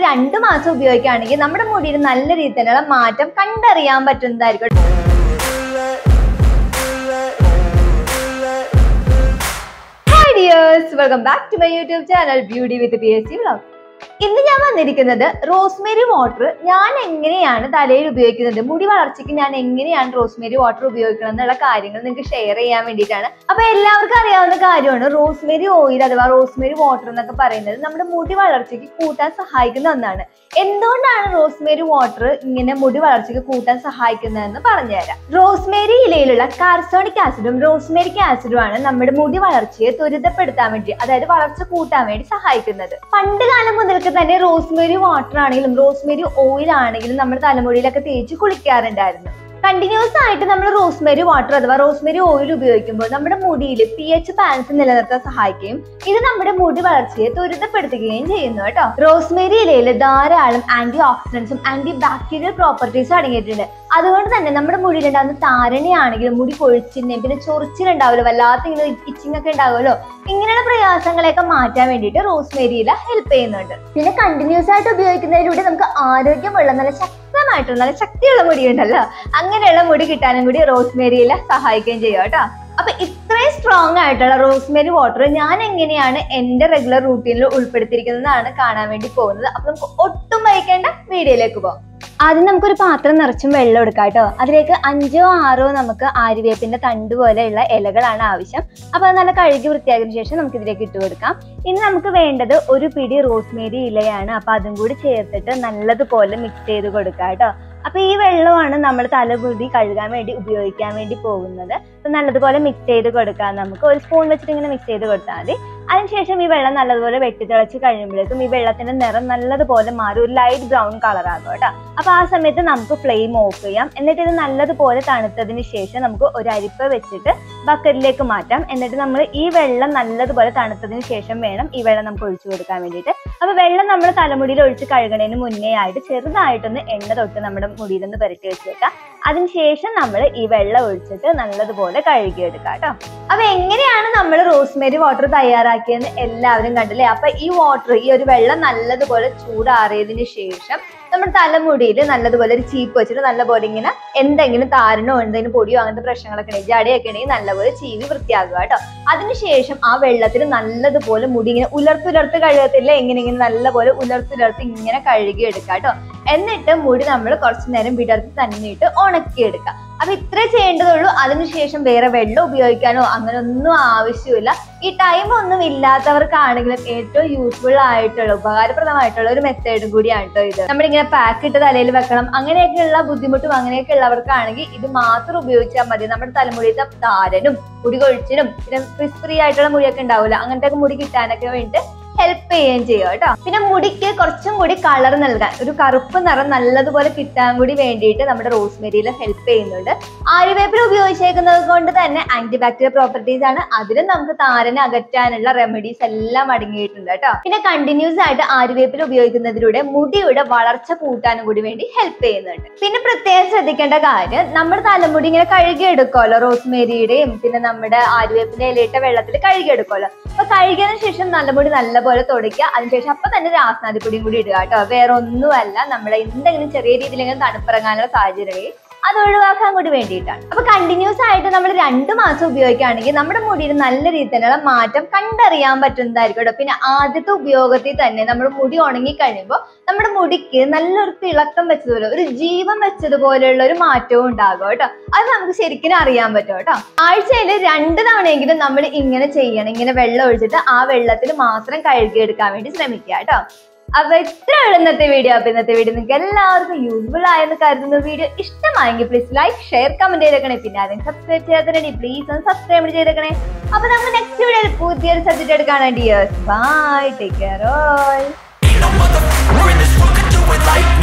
രണ്ട് മാസം ഉപയോഗിക്കുകയാണെങ്കിൽ നമ്മുടെ മുടിയിൽ നല്ല രീതിയിലുള്ള മാറ്റം കണ്ടറിയാൻ പറ്റുന്നതായിരിക്കും hi dears welcome back to my YouTube channel beauty with P S C vlog ഇന്ന് ഞാൻ വന്നിരിക്കുന്നത് റോസ്മേരി വാട്ടർ ഞാൻ എങ്ങനെയാണ് തലയിൽ ഉപയോഗിക്കുന്നത് മുടി വളർച്ചയ്ക്ക് ഞാൻ എങ്ങനെയാണ് റോസ്മേരി വാട്ടർ ഉപയോഗിക്കണം എന്നുള്ള കാര്യങ്ങൾ നിങ്ങൾക്ക് ഷെയർ ചെയ്യാൻ വേണ്ടിയിട്ടാണ് അപ്പൊ എല്ലാവർക്കും അറിയാവുന്ന കാര്യമാണ് റോസ്മേരി ഓയിൽ അഥവാ റോസ്മേരി വാട്ടർ എന്നൊക്കെ പറയുന്നത് നമ്മുടെ മുടി വളർച്ചയ്ക്ക് കൂട്ടാൻ സഹായിക്കുന്ന ഒന്നാണ് എന്തുകൊണ്ടാണ് റോസ്മേരി വാട്ടർ ഇങ്ങനെ മുടി വളർച്ചയ്ക്ക് കൂട്ടാൻ സഹായിക്കുന്നതെന്ന് പറഞ്ഞുതരാം റോസ്മേരി ഇലയിലുള്ള കാർസോണിക് ആസിഡും റോസ്മേരിക് ആസിഡും ആണ് നമ്മുടെ മുടി വളർച്ചയെ ത്വരിതപ്പെടുത്താൻ വേണ്ടി അതായത് വളർച്ച കൂട്ടാൻ വേണ്ടി സഹായിക്കുന്നത് പണ്ട് കാലം മുതൽക്ക് തന്നെ റോസ്മേരി വാട്ടർ ആണെങ്കിലും റോസ്മേരി ഓയിൽ ആണെങ്കിലും നമ്മുടെ തലമുടിയിലൊക്കെ തേച്ച് കുളിക്കാറുണ്ടായിരുന്നു കണ്ടിന്യൂസ് ആയിട്ട് നമ്മൾ റോസ്മേരി വാട്ടർ അഥവാ റോസ്മേരി ഓയിൽ ഉപയോഗിക്കുമ്പോൾ നമ്മുടെ മുടിയിൽ പി എച്ച് ബാലൻസ് നിലനിർത്താൻ സഹായിക്കുകയും ഇത് നമ്മുടെ മുടി വളർച്ചയെ ത്വരിതപ്പെടുത്തുകയും ചെയ്യുന്നു കേട്ടോ റോസ്മേരി ഇലയിൽ ധാരാളം ആന്റി ഓക്സിഡൻസും ആന്റി ബാക്ടീരിയൽ പ്രോപ്പർട്ടീസും അടങ്ങിയിട്ടുണ്ട് അതുകൊണ്ട് തന്നെ നമ്മുടെ മുടിയിലുണ്ടാകുന്ന താരണിയാണെങ്കിലും മുടി കൊഴിച്ചിന്റെയും പിന്നെ ചൊറിച്ചിലുണ്ടാവുമല്ലോ വല്ലാത്ത ഇങ്ങനെ ഇച്ചിങ് ഒക്കെ ഉണ്ടാവുമല്ലോ ഇങ്ങനെയുള്ള പ്രയാസങ്ങളെയൊക്കെ മാറ്റാൻ വേണ്ടിയിട്ട് റോസ്മേരി ഇല ഹെൽപ്പ് ചെയ്യുന്നുണ്ട് പിന്നെ കണ്ടിന്യൂസ് ആയിട്ട് ഉപയോഗിക്കുന്നതിലൂടെ നമുക്ക് ആരോഗ്യമുള്ള നല്ല ശക്തമായിട്ടുള്ള നല്ല ശക്തിയുള്ള മുടി ഉണ്ടല്ലോ അങ്ങനെയുള്ള മുടി കിട്ടാനും കൂടി റോസ്മേരി ഇല സഹായിക്കുകയും ചെയ്യും കേട്ടോ അപ്പൊ ഇത്രയും സ്ട്രോങ് ആയിട്ടുള്ള റോസ്മേരി വാട്ടർ ഞാൻ എങ്ങനെയാണ് എന്റെ റെഗുലർ റൂട്ടീനിൽ ഉൾപ്പെടുത്തിയിരിക്കുന്നതാണ് കാണാൻ വേണ്ടി പോകുന്നത് അപ്പൊ നമുക്ക് ഒട്ടും വൈകേണ്ട വീഡിയോയിലേക്ക് പോകാം ആദ്യം നമുക്കൊരു പാത്രം നിറച്ചും വെള്ളം എടുക്കാം കേട്ടോ അതിലേക്ക് അഞ്ചോ ആറോ നമുക്ക് ആര്യവേപ്പിന്റെ തണ്ട് പോലെയുള്ള ഇലകളാണ് ആവശ്യം അപ്പൊ അത് നല്ല കഴുകി വൃത്തിയാക്കിയതിനു ശേഷം നമുക്ക് ഇതിലേക്ക് ഇട്ട് കൊടുക്കാം ഇനി നമുക്ക് വേണ്ടത് ഒരു പിടി റോസ്മേരി ഇലയാണ് അപ്പൊ അതും കൂടി ചേർത്തിട്ട് നല്ലതുപോലെ മിക്സ് ചെയ്ത് കൊടുക്കാം കേട്ടോ അപ്പൊ ഈ വെള്ളമാണ് നമ്മൾ തലമുടി കഴുകാൻ വേണ്ടി ഉപയോഗിക്കാൻ വേണ്ടി പോകുന്നത് അപ്പൊ നല്ലതുപോലെ മിക്സ് ചെയ്ത് കൊടുക്കാം നമുക്ക് ഒരു സ്പൂൺ വെച്ചിട്ട് ഇങ്ങനെ മിക്സ് ചെയ്ത് കൊടുത്താൽ മതി അതിനുശേഷം ഈ വെള്ളം നല്ലതുപോലെ വെട്ടിത്തിളച്ച് കഴിയുമ്പോഴേക്കും ഈ വെള്ളത്തിന്റെ നിറം നല്ലതുപോലെ മാറി ഒരു ലൈറ്റ് ബ്രൗൺ കളർ ആകും കേട്ടോ അപ്പൊ ആ സമയത്ത് നമുക്ക് ഫ്ലെയിം ഓഫ് ചെയ്യാം എന്നിട്ട് ഇത് നല്ലതുപോലെ തണുത്തതിന് ശേഷം നമുക്ക് ഒരു അരിപ്പ വെച്ചിട്ട് ബക്കറ്റിലേക്ക് മാറ്റാം എന്നിട്ട് നമ്മൾ ഈ വെള്ളം നല്ലതുപോലെ തണുത്തതിന് ശേഷം വേണം ഈ വെള്ളം നമുക്ക് ഒഴിച്ചു കൊടുക്കാൻ വേണ്ടിയിട്ട് അപ്പൊ വെള്ളം നമ്മൾ തലമുടിയിൽ ഒഴിച്ച് കഴുകണതിന് മുന്നേ ആയിട്ട് ചെറുതായിട്ടൊന്ന് എണ്ണ തൊട്ട് നമ്മുടെ മുടിയിലൊന്ന് പുരട്ടി വെച്ചേക്കാം അതിനുശേഷം നമ്മൾ ഈ വെള്ളം ഒഴിച്ചിട്ട് നല്ലതുപോലെ കഴുകിയെടുക്കാം കേട്ടോ അപ്പൊ എങ്ങനെയാണ് നമ്മൾ റോസ്മേരി വാട്ടർ തയ്യാറാക്കിയെന്ന് എല്ലാവരും കണ്ടില്ലേ അപ്പൊ ഈ വാട്ടർ ഈ ഒരു വെള്ളം നല്ലതുപോലെ ചൂടാറിയതിന് ശേഷം നമ്മുടെ തലമുടിയിൽ നല്ലതുപോലെ ഒരു ചീപ്പ് വെച്ചിട്ട് നല്ലപോലെ ഇങ്ങനെ എന്തെങ്കിലും താരനോ എന്തെങ്കിലും പൊടിയോ അങ്ങനത്തെ പ്രശ്നങ്ങളൊക്കെ ഉണ്ടെങ്കിൽ ജടയൊക്കെ ഉണ്ടെങ്കിൽ നല്ലപോലെ ചീവി വൃത്തിയാക്കുക കേട്ടോ അതിനുശേഷം ആ വെള്ളത്തിൽ നല്ലതുപോലെ മുടി ഇങ്ങനെ ഉലർത്തുലർത്ത് കഴുകത്തില്ല എങ്ങനെ ഇങ്ങനെ നല്ലപോലെ ഉലർത്തുലർത്ത് ഇങ്ങനെ കഴുകി എടുക്കുക കേട്ടോ എന്നിട്ട് മുടി നമ്മൾ കുറച്ചു നേരം വിടർത്തി തന്നിട്ട് ഉണക്കിയെടുക്കുക അപ്പൊ ഇത്രേ ചെയ്യേണ്ടതുള്ളൂ അതിനുശേഷം വേറെ വെള്ളം ഉപയോഗിക്കാനോ അങ്ങനെ ഒന്നും ആവശ്യമില്ല ഈ ടൈം ഒന്നും ഇല്ലാത്തവർക്കാണെങ്കിലും ഏറ്റവും യൂസ്ഫുൾ ആയിട്ടുള്ള ഉപകാരപ്രദമായിട്ടുള്ള ഒരു മെത്തേഡും കൂടിയാണ് കേട്ടോ ഇത് നമ്മളിങ്ങനെ പാക്ക് ഇട്ട് തലയിൽ വെക്കണം അങ്ങനെയൊക്കെയുള്ള ബുദ്ധിമുട്ടും അങ്ങനെയൊക്കെ ഉള്ളവർക്കാണെങ്കിൽ ഇത് മാത്രം ഉപയോഗിച്ചാൽ മതി നമ്മുടെ തലമുടിയിലത്തെ താരനും മുടി കൊഴിച്ചിനും പിന്നെ ഫ്രീ ആയിട്ടുള്ള മുടിയൊക്കെ ഉണ്ടാവില്ല അങ്ങനത്തെ മുടി കിട്ടാനൊക്കെ വേണ്ടിയിട്ട് ഹെൽപ്പ് ചെയ്യുകയും ചെയ്യും കേട്ടോ പിന്നെ മുടിക്ക് കുറച്ചും കൂടി കളർ നൽകാൻ ഒരു കറുപ്പ് നിറം നല്ലതുപോലെ കിട്ടാൻ കൂടി വേണ്ടിയിട്ട് നമ്മുടെ റോസ്മെരിയിൽ ഹെൽപ്പ് ചെയ്യുന്നുണ്ട് ആര്യവേപ്പിൽ ഉപയോഗിച്ചേക്കുന്നത് കൊണ്ട് തന്നെ ആന്റി ബാക്ടീരിയൽ പ്രോപ്പർട്ടീസ് ആണ് അതിലും നമുക്ക് താരനെ അകറ്റാനുള്ള റെമഡീസ് എല്ലാം അടങ്ങിയിട്ടുണ്ട് കേട്ടോ പിന്നെ കണ്ടിന്യൂസ് ആയിട്ട് ആര്യവേപ്പിൽ ഉപയോഗിക്കുന്നതിലൂടെ മുടിയുടെ വളർച്ച കൂട്ടാനും കൂടി വേണ്ടി ഹെൽപ്പ് ചെയ്യുന്നുണ്ട് പിന്നെ പ്രത്യേകം ശ്രദ്ധിക്കേണ്ട കാര്യം നമ്മുടെ തലമുടി ഇങ്ങനെ കഴുകിയെടുക്കുമല്ലോ റോസ്മേരിയുടെയും പിന്നെ നമ്മുടെ ആര്യവേപ്പിന്റെ ഇലയിട്ട വെള്ളത്തിൽ കഴുകിയെടുക്കുമല്ലോ അപ്പൊ കഴുകിയതിനു ശേഷം നല്ലമുടി നല്ലപോലെ തുടയ്ക്കുക അതിനുശേഷം അപ്പൊ തന്നെ രാസനാദിപ്പൊടിയും കൂടി ഇടുക കേട്ടോ വേറെ ഒന്നുമല്ല നമ്മുടെ എന്തെങ്കിലും ചെറിയ രീതിയിലെങ്കിലും തണുപ്പിറങ്ങാനുള്ള സാഹചര്യം അത് ഒഴിവാക്കാൻ കൂടി വേണ്ടിയിട്ടാണ് അപ്പൊ കണ്ടിന്യൂസ് ആയിട്ട് നമ്മൾ രണ്ട് മാസം ഉപയോഗിക്കുകയാണെങ്കിൽ നമ്മുടെ മുടിയിൽ നല്ല രീതിയിലുള്ള മാറ്റം കണ്ടറിയാൻ പറ്റുന്നതായിരിക്കും കേട്ടോ പിന്നെ ആദ്യത്തെ ഉപയോഗത്തിൽ തന്നെ നമ്മുടെ മുടി ഉണങ്ങി കഴിയുമ്പോൾ നമ്മുടെ മുടിക്ക് നല്ലൊരു തിളക്കം വെച്ചതുപോലെ ഒരു ജീവൻ വെച്ചതുപോലെയുള്ള ഒരു മാറ്റവും ഉണ്ടാകും കേട്ടോ അത് നമുക്ക് ശരിക്കും അറിയാൻ പറ്റും കേട്ടോ ആഴ്ചയിൽ രണ്ട് തവണയെങ്കിലും നമ്മൾ ഇങ്ങനെ ചെയ്യണം ഇങ്ങനെ വെള്ളം ഒഴിച്ചിട്ട് ആ വെള്ളത്തിൽ മാത്രം കഴുകിയെടുക്കാൻ വേണ്ടി ശ്രമിക്കുക കേട്ടോ അപ്പൊ ഇത്ര ഇന്നത്തെ വീഡിയോ അപ്പൊ ഇന്നത്തെ വീഡിയോ നിങ്ങൾക്ക് എല്ലാവർക്കും യൂസ്ഫുൾ ആയെന്ന് കരുതുന്ന വീഡിയോ ഇഷ്ടമായെങ്കിൽ പ്ലീസ് ലൈക്ക് ഷെയർ കമന്റ് ചെയ്തേക്കണേ പിന്നെ ആരും സബ്സ്ക്രൈബ് ചെയ്യാത്തതിനെ പ്ലീസ് ഒന്ന് സബ്സ്ക്രൈബ് ചെയ്തേക്കണേ അപ്പൊ നമുക്ക് നെക്സ്റ്റ് വീഡിയോയിൽ പുതിയൊരു സബ്ജക്ട് എടുക്കാണ് dears bye take care all Ain't no motherfucker in this world could do it like